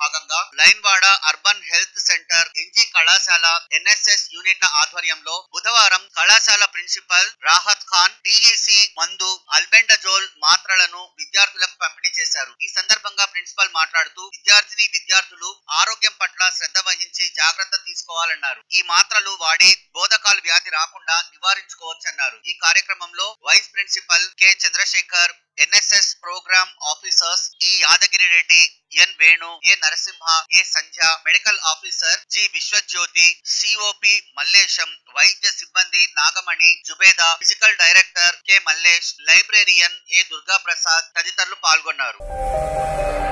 భాగంగా లైన్వాడ urban health center NG కళాశాల ఎన్ఎస్ఎస్ యూనిట్ల ఆధ్వర్యంలో బుధవారం కళాశాల ప్రిన్సిపల్ రాహత్ ఖాన్ డిఈసి మందు అల్బెండజోల్ మాత్రలను విద్యార్థులకు పంపిణీ చేశారు ఈ సందర్భంగా ప్రిన్సిపల్ మాట్లాడుతూ విద్యార్థిని విద్యార్థులు ఆరోగ్యం పట్ల శ్రద్ధ వహించి జాగ్రత్త తీసుకోవాలన్నారు ఈ మాత్రలు వాడి బోధకాలు వ్యాధి రాకుండా నివారించుకోవచ్చన్నారు ఈ కార్యక్రమంలో vice principal K Chandrashekar NSS program officers E Yadagiri Reddy N Venu A Narasimha A Sandhya medical officer G Vishwajyoti COP Mallesham వైద్య సిబ్బంది Nagamani Zubeda physical director K Mallesh librarian A Durga Prasad తదితరులు పాల్గొన్నారు